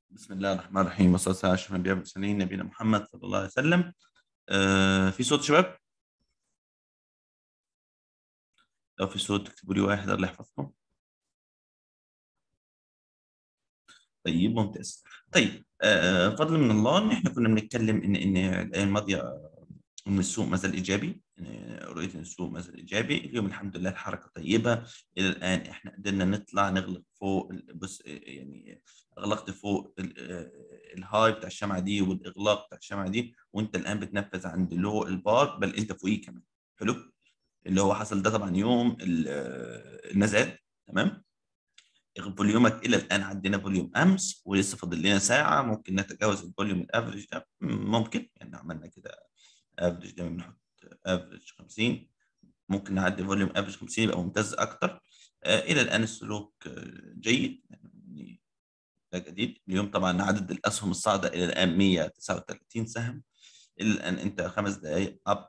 بسم الله الرحمن الرحيم والصلاة والسلام على أشرف الأنبياء والمرسلين نبينا محمد صلى الله عليه وسلم آه في صوت شباب؟ لو في صوت اكتبوا لي واحد الله يحفظكم طيب ممتاز طيب آه فضل من الله ان احنا كنا بنتكلم ان ان الايام الماضيه ان السوق ما زال ايجابي إن رؤيه ان السوق ما زال ايجابي اليوم الحمد لله الحركه طيبه الى الان احنا قدرنا نطلع نغلق فوق ال- بص يعني اغلقت فوق ال- الهاي بتاع الشمعه دي والاغلاق بتاع الشمعه دي وانت الان بتنفذ عند لو البار بل انت فوقيه كمان حلو اللي هو حصل ده طبعا يوم ال- المزاد تمام فوليومك الى الان عدينا فوليوم امس ولسه فاضل لنا ساعه ممكن نتجاوز الفوليوم الافريج ده ممكن يعني عملنا كده افريج ده بنحط افريج 50 ممكن نعدي فوليوم افريج 50 يبقى ممتاز اكتر آه الى الان السلوك آه، جيد يعني ده جديد اليوم طبعا عدد الاسهم الصاعده الى الان 139 سهم الى الان انت خمس دقائق اب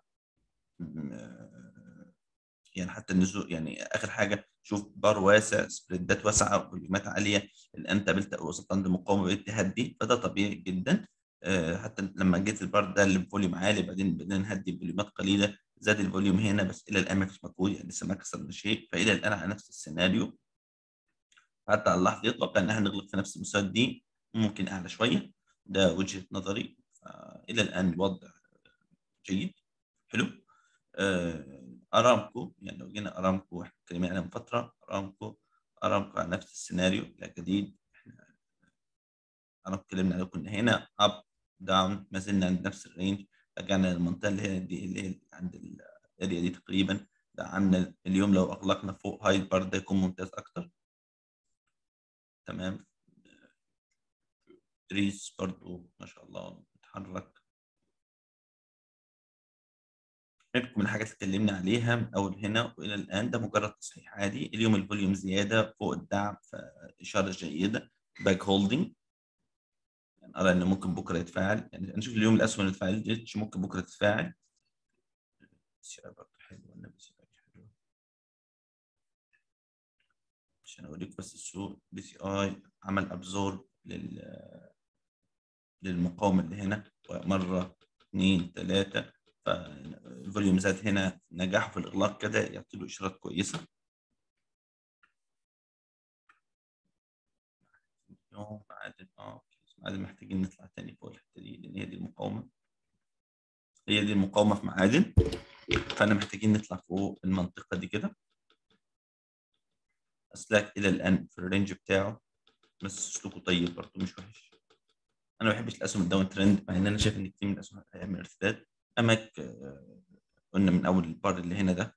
يعني حتى النزول يعني اخر حاجه شوف بار واسع سبريدات واسعه فوليومات عاليه الان انت قابلت وصلت عند مقاومه بقيت تهدي فده طبيعي جدا آه، حتى لما جيت البار ده اللي بفوليوم عالي بعدين بدنا نهدي فوليومات قليله زاد الفوليوم هنا بس الى الان ما فيش مجهود يعني لسه ما كسرنا شيء فالى الان على نفس السيناريو حتى على اللحظه يطلق ان احنا نغلق في نفس المستويات دي ممكن اعلى شويه ده وجهه نظري الى الان الوضع جيد حلو آه، ارامكو يعني لو جينا ارامكو احنا اتكلمنا عنها من فتره ارامكو ارامكو على نفس السيناريو لا جديد احنا ارامكو اتكلمنا عليه كنا هنا اب داون ما زلنا عند نفس الرينج رجعنا للمنطقه اللي هي دي اللي هي عند الاريا دي تقريبا دعمنا اليوم لو اغلقنا فوق هاي البار ده يكون ممتاز اكتر تمام تريس برضو ما شاء الله بتتحرك نحكم من الحاجات اللي اتكلمنا عليها من اول هنا والى الان ده مجرد تصحيح عادي اليوم الفوليوم زياده فوق الدعم فاشاره جيده باك هولدنج يعني ارى ان ممكن بكره يتفاعل يعني نشوف اليوم الاسهم اللي اتفاعلتش ممكن بكره تتفاعل بس برضه حلو ولا بس حلو عشان اوريك بس السوق بي سي اي عمل ابزورب لل للمقاومه اللي هنا مره اثنين ثلاثه فالفوليوم زاد هنا نجاحه في الاغلاق كده يعطي له اشارات كويسه يوم معادن اه معادن محتاجين نطلع تاني فوق الحته دي لان هي دي المقاومه هي دي المقاومه في معادن فانا محتاجين نطلع فوق المنطقه دي كده اسلاك الى الان في الرينج بتاعه بس سلوكه طيب برضه مش وحش انا ما بحبش الاسهم الداون ترند مع ان انا شايف ان كتير من الاسهم هيعمل ارتداد اماك آه، قلنا من اول البار اللي هنا ده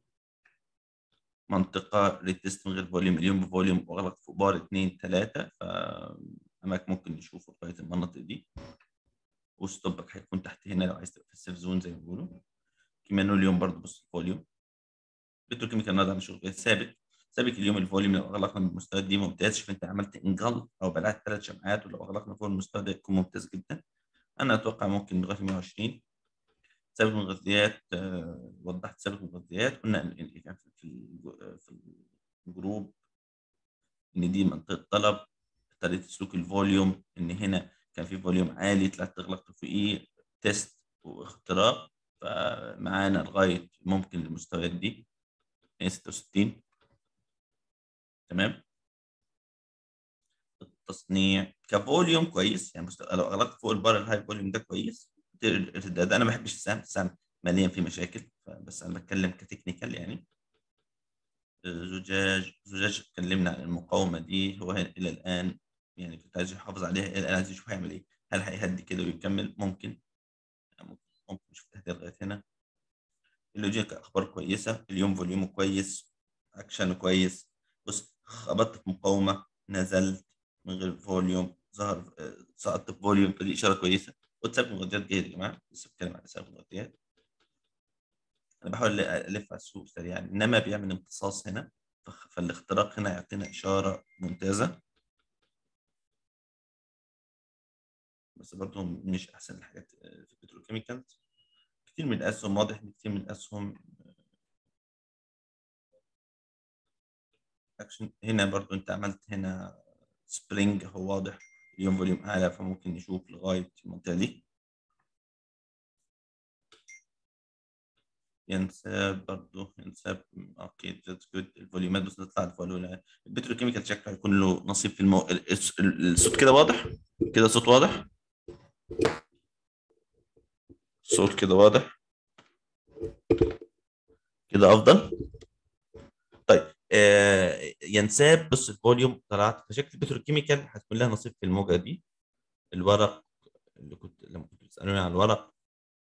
منطقة ريتست من غير فوليوم اليوم بفوليوم واغلق فوق بار اثنين ثلاثة فأماك ممكن نشوفه لغاية المناطق دي وستوبك هيكون تحت هنا لو عايز تبقى في السيف زون زي ما بيقولوا كيمانو اليوم برضه بص الفوليوم بتروكيميكال النهارده عامل شغل ثابت ثابت اليوم الفوليوم لو اغلقنا من المستويات دي ممتاز شوف انت عملت انجل او بلعت ثلاث شمعات ولو اغلقنا فوق المستوى ده يكون ممتاز جدا انا اتوقع ممكن لغايه 120 سبب المغذيات آه، وضحت سبب المغذيات قلنا إن- إن كان في في في الجروب ان دي منطقه طلب طريقه سلوك الفوليوم ان هنا كان في فوليوم عالي طلعت تغلق فوقيه تيست واختراق فمعانا لغايه ممكن المستويات دي 166 تمام التصنيع كفوليوم كويس يعني مستوى لو اغلقت فوق البار الهاي فوليوم ده كويس ده, ده انا ما بحبش السهم السهم ماليا فيه مشاكل بس انا بتكلم كتكنيكال يعني زجاج زجاج اتكلمنا عن المقاومه دي هو هنا الى الان يعني كنت عايز يحافظ عليها الى الان عايز يشوف هيعمل ايه هل هيهدي كده ويكمل ممكن ممكن ممكن نشوف تهدي لغايه هنا اللوجيك اخبار كويسه اليوم فوليومه كويس اكشن كويس بص خبطت في مقاومه نزلت من غير فوليوم ظهر آه، سقطت في فوليوم فدي اشاره كويسه واتساب مغذيات جيد يا جماعه لسه بتكلم عن حساب مغذيات انا بحاول الف على السوق سريعا انما بيعمل امتصاص هنا فخ- فالاختراق هنا يعطينا اشاره ممتازه بس برضه مش احسن الحاجات في البتروكيميكالز كتير من الاسهم واضح ان كتير من الاسهم اكشن هنا برضه انت عملت هنا سبرينج هو واضح اليوم فوليوم اعلى فممكن نشوف لغايه المنطقه دي ينساب برضه ينساب اوكي ذاتس جود الفوليومات بس تطلع الفوليوم البتروكيميكال شكله هيكون له نصيب في المو... الصوت كده واضح كده صوت واضح الصوت كده واضح كده افضل طيب آه ينساب بص الفوليوم طلعت فشكل البتروكيميكال هتكون لها نصيب في الموجه دي الورق اللي كنت لما كنت بتسالوني عن الورق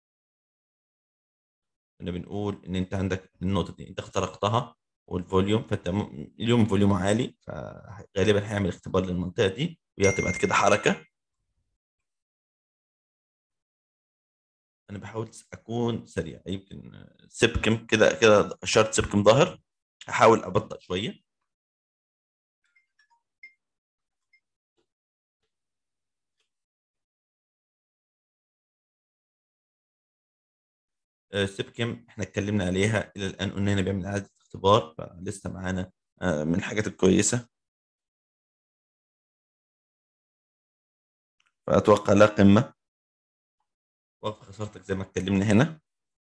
كنا بنقول ان انت عندك النقطه دي انت اخترقتها والفوليوم فانت اليوم فوليوم عالي فغالبا هيعمل اختبار للمنطقه دي ويعطي بعد كده حركه انا بحاول اكون سريع يمكن سبكم كده كده شرط سبكم ظاهر هحاول ابطأ شويه سيبكم احنا اتكلمنا عليها الى الان قلنا هنا بيعمل اعاده اختبار فلسه معانا من الحاجات الكويسه فاتوقع لا قمه وقف خسارتك زي ما اتكلمنا هنا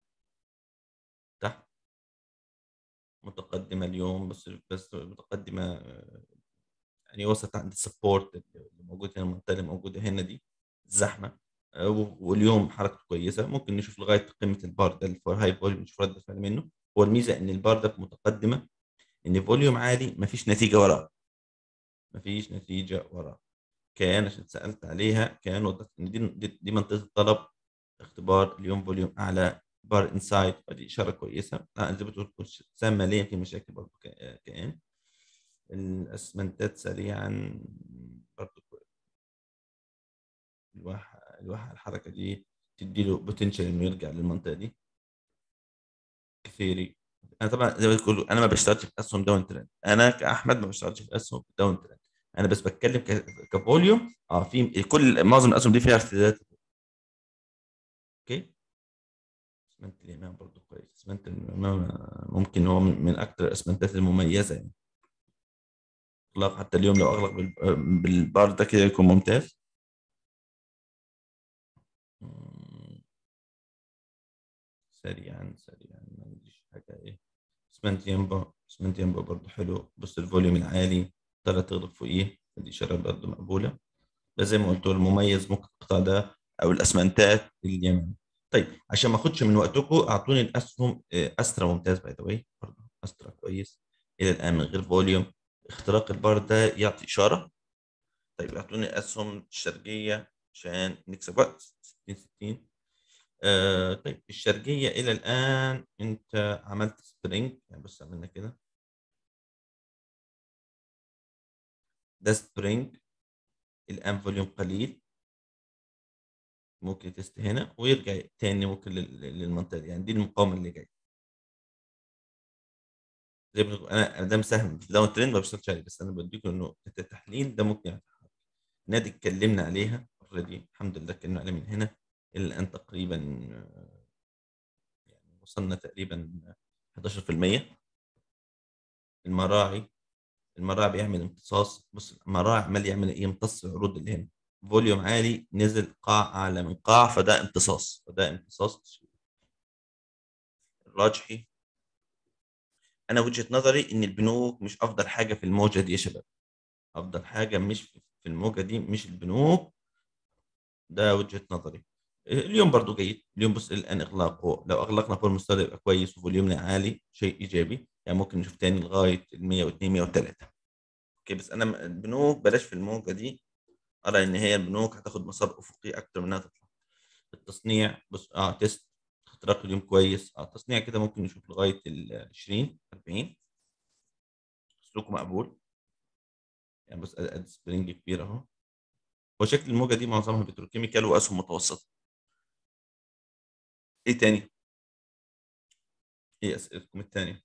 تحت متقدمه اليوم بس بس متقدمه يعني وصلت عند السبورت اللي موجود هنا المنطقه اللي موجوده هنا دي الزحمه واليوم حركته كويسه ممكن نشوف لغايه قمه البار ده الفور هاي فوليوم نشوف رد فعل منه هو الميزه ان البار ده متقدمه ان فوليوم عالي مفيش نتيجه وراه مفيش نتيجه وراه كان عشان سالت عليها كان وضحت ان دي دي, دي منطقه الطلب اختبار اليوم فوليوم اعلى بار انسايد فدي اشاره كويسه لا زي ما بتقول سام ماليا في مشاكل برضه كان الاسمنتات سريعا برضه الواحد الواحد الحركه دي تدي له بوتنشال انه يرجع للمنطقه دي كثيري انا طبعا زي ما بتقول انا ما بشتغلش في اسهم داون ترند انا كاحمد ما بشتغلش في اسهم داون ترند انا بس بتكلم كفوليوم اه في كل معظم الاسهم دي فيها ارتدادات اوكي اسمنت اليمام برضه كويس اسمنت اليمام ممكن هو من اكثر الاسمنتات المميزه يعني اغلاق حتى اليوم لو اغلق بالبار ده كده يكون ممتاز سريعا سريعا ما عنديش حاجه ايه اسمنت ينبع اسمنت ينبع برضه حلو بص الفوليوم العالي تقدر تغلق فوقيه دي اشاره برضه مقبوله بس زي ما قلت المميز ممكن القطاع ده او الاسمنتات اليمن طيب عشان ما اخدش من وقتكم اعطوني الاسهم استرا ممتاز باي ذا واي برضه استرا كويس الى الان من غير فوليوم اختراق البار ده يعطي اشاره طيب اعطوني الاسهم الشرقيه عشان نكسب وقت 60 60 آه طيب الشرقيه الى الان انت عملت سبرينج يعني بص عملنا كده ده سبرينج الان فوليوم قليل ممكن تست هنا ويرجع تاني ممكن للمنطقه دي يعني دي المقاومه اللي جايه زي ما انا ده مساهم في داون ترند ما بشتغلش عليه بس انا بديكم انه التحليل ده ممكن يتحرك نادي اتكلمنا عليها اوريدي الحمد لله اتكلمنا عليها من هنا الى الان تقريبا يعني وصلنا تقريبا 11% المراعي المراعي بيعمل امتصاص بص المراعي عمال يعمل ايه يمتص العروض اللي هنا فوليوم عالي نزل قاع اعلى من قاع فده امتصاص فده امتصاص الراجحي انا وجهه نظري ان البنوك مش افضل حاجه في الموجه دي يا شباب افضل حاجه مش في الموجه دي مش البنوك ده وجهه نظري اليوم برضو جيد اليوم بص الان اغلاقه لو اغلقنا فوق المستوى يبقى كويس وفوليومنا عالي شيء ايجابي يعني ممكن نشوف تاني لغايه ال 102 103 اوكي بس انا البنوك بلاش في الموجه دي ارى ان هي البنوك هتاخد مسار افقي اكتر منها تطلع التصنيع بص اه تيست اختراق اليوم كويس اه التصنيع كده ممكن نشوف لغايه ال 20 40 سلوكه مقبول يعني بص ادي سبرينج كبير اهو هو شكل الموجه دي معظمها بتروكيميكال واسهم متوسطه ايه تاني ايه اسئلتكم الثانيه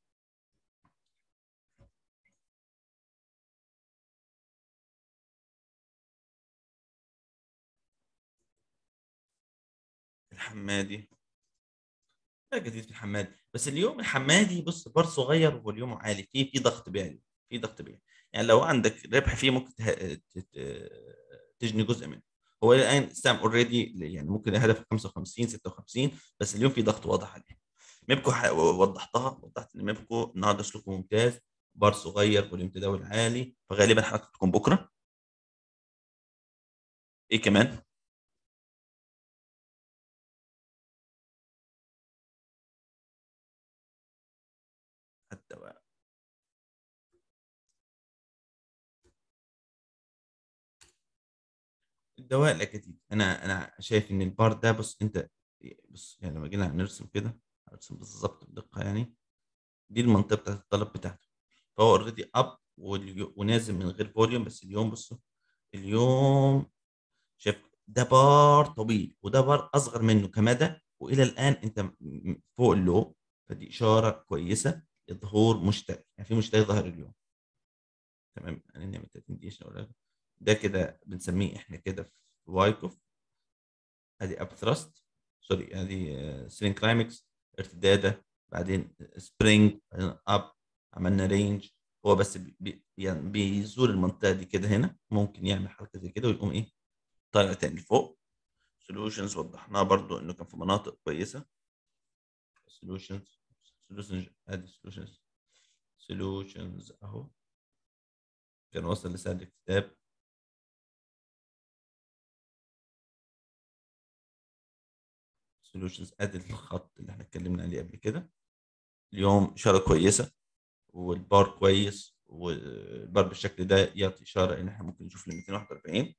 الحمادي لا جديد في الحمادي بس اليوم الحمادي بص بار صغير واليوم عالي في في ضغط بيعي في ضغط بيعي يعني لو عندك ربح فيه ممكن تجني جزء منه هو الان السهم اوريدي يعني ممكن هدف 55 56 بس اليوم في ضغط واضح عليه ميبكو ح- وضحتها وضحت ان ميبكو النهارده سلوكه ممتاز بار صغير فوليوم تداول عالي فغالبا حركته تكون بكره ايه كمان حتى بقى الدواء الاكاديمي انا انا شايف ان البار ده بص انت بص يعني لما جينا نرسم كده نرسم بالظبط بدقه يعني دي المنطقه بتاعت الطلب بتاعته فهو اوريدي اب ونازل من غير فوليوم بس اليوم بصوا اليوم شايف ده بار طويل وده بار اصغر منه كمدى والى الان انت م- م- فوق اللو فدي اشاره كويسه لظهور مشتري يعني في مشتري ظهر اليوم تمام يعني نعمل 30 دقيقه عشان أقول لك. ده كده بنسميه احنا كده في وايكوف ادي اب ثراست سوري ادي سرين كلايمكس ارتداده بعدين سبرينج بعدين اب عملنا رينج هو بس بي بي- يعني بيزور المنطقه دي كده هنا ممكن يعمل حركه زي كده ويقوم ايه طالع تاني لفوق سولوشنز وضحناها برضو انه كان في مناطق كويسه سولوشنز سولوشنز ادي سولوشنز سولوشنز اهو كان وصل لسعر الكتاب سولوشنز ادي الخط اللي احنا اتكلمنا عليه قبل كده اليوم اشاره كويسه والبار كويس والبار بالشكل ده يعطي اشاره ان احنا ممكن نشوف ل 241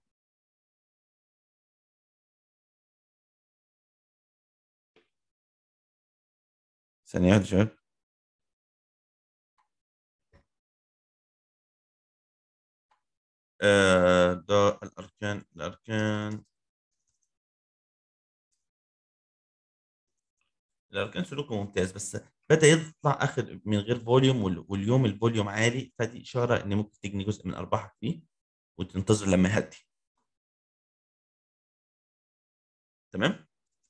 ثانيه واحده يا شباب آه، ده الاركان الاركان الاركان سلوكه ممتاز بس بدا يطلع اخر من غير فوليوم وال- واليوم الفوليوم عالي فدي اشاره ان ممكن تجني جزء من ارباحك فيه وتنتظر لما يهدي تمام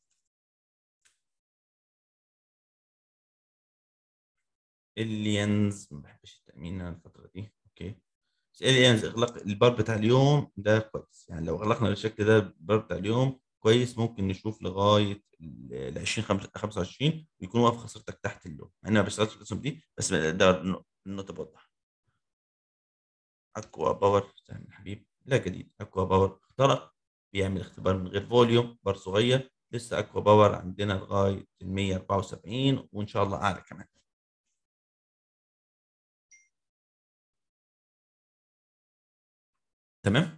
اليانز ما بحبش التامين أنا الفتره دي اوكي بس اليانز اغلاق البار بتاع اليوم ده كويس يعني لو اغلقنا بالشكل ده البار بتاع اليوم كويس ممكن نشوف لغايه ال 20 25 ويكون واقف خسارتك تحت اللون مع اني ما بشتغلش في الاسهم دي بس ده النقطه بوضح اكوا باور سهل يا حبيبي لا جديد اكوا باور اخترق بيعمل اختبار من غير فوليوم بار صغير لسه اكوا باور عندنا لغايه ال 174 وان شاء الله اعلى كمان تمام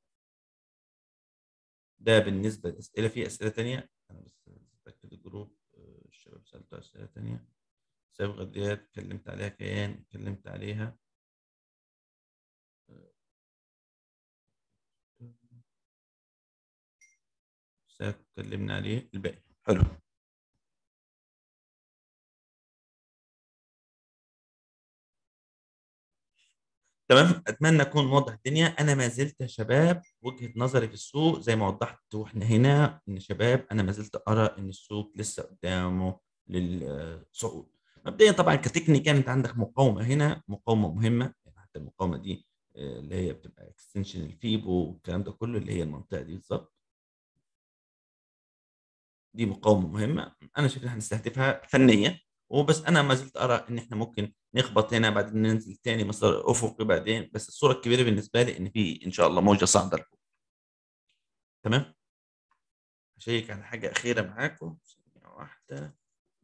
ده بالنسبه للاسئله في اسئله تانية انا بس بتاكد الجروب آه، الشباب سالتوا اسئله تانية سابق غديات اتكلمت عليها كيان اتكلمت عليها ساك اتكلمنا عليه الباقي حلو تمام اتمنى اكون موضح الدنيا انا ما زلت يا شباب وجهه نظري في السوق زي ما وضحت واحنا هنا ان شباب انا ما زلت ارى ان السوق لسه قدامه للصعود مبدئيا طبعا كتكنيك انت عندك مقاومه هنا مقاومه مهمه يعني حتى المقاومه دي آه، اللي هي بتبقى اكستنشن الفيبو والكلام ده كله اللي هي المنطقه دي بالظبط دي مقاومه مهمه انا شايف ان احنا نستهدفها فنيا وبس انا ما زلت ارى ان احنا ممكن نخبط هنا بعدين ننزل تاني مسار افقي بعدين بس الصوره الكبيره بالنسبه لي ان في ان شاء الله موجه صاعده لفوق تمام هشيك على حاجه اخيره معاكم ثانيه واحده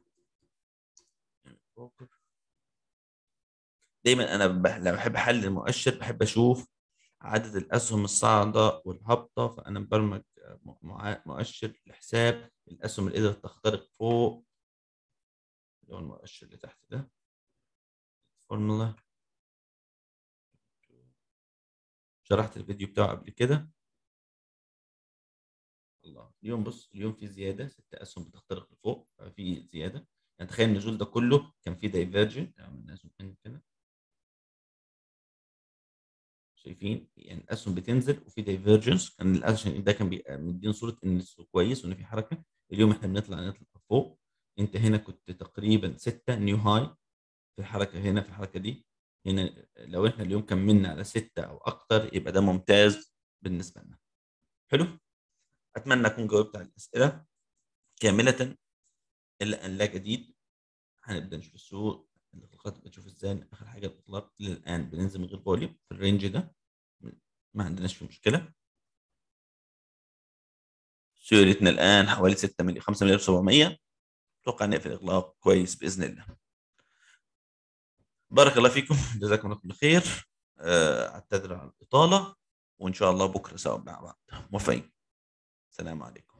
دايما انا بح- لما بحب احلل المؤشر بحب اشوف عدد الاسهم الصاعده والهابطه فانا مبرمج م- مع- مؤشر لحساب الاسهم اللي قدرت تخترق فوق اللي هو المؤشر اللي تحت ده فورمولا شرحت الفيديو بتاعه قبل كده الله اليوم بص اليوم في زياده ست اسهم بتخترق لفوق في زياده يعني تخيل النزول ده كله كان في دايفرجن عملنا زوم ان كده شايفين يعني الاسهم بتنزل وفي دايفرجنس كان الاسهم ده كان بي- مدين صوره ان السوق كويس وان في حركه اليوم احنا بنطلع نطلع فوق انت هنا كنت تقريبا 6 نيو هاي في الحركه هنا في الحركه دي هنا لو احنا اليوم كملنا على 6 او اكتر يبقى ده ممتاز بالنسبه لنا حلو اتمنى اكون جاوبت على الاسئله كامله الا ان لا جديد هنبدا نشوف السوق الاطلاقات بتشوف ازاي اخر حاجه الاطلاق للان بننزل من غير فوليوم في الرينج ده ما عندناش فيه مشكله سيولتنا الان حوالي 6 مليون 5 مليون 700 اتوقع نقفل اغلاق كويس باذن الله بارك الله فيكم جزاكم الله كل خير آه، اعتذر عن الاطاله وان شاء الله بكره سوا مع بعض موفقين السلام عليكم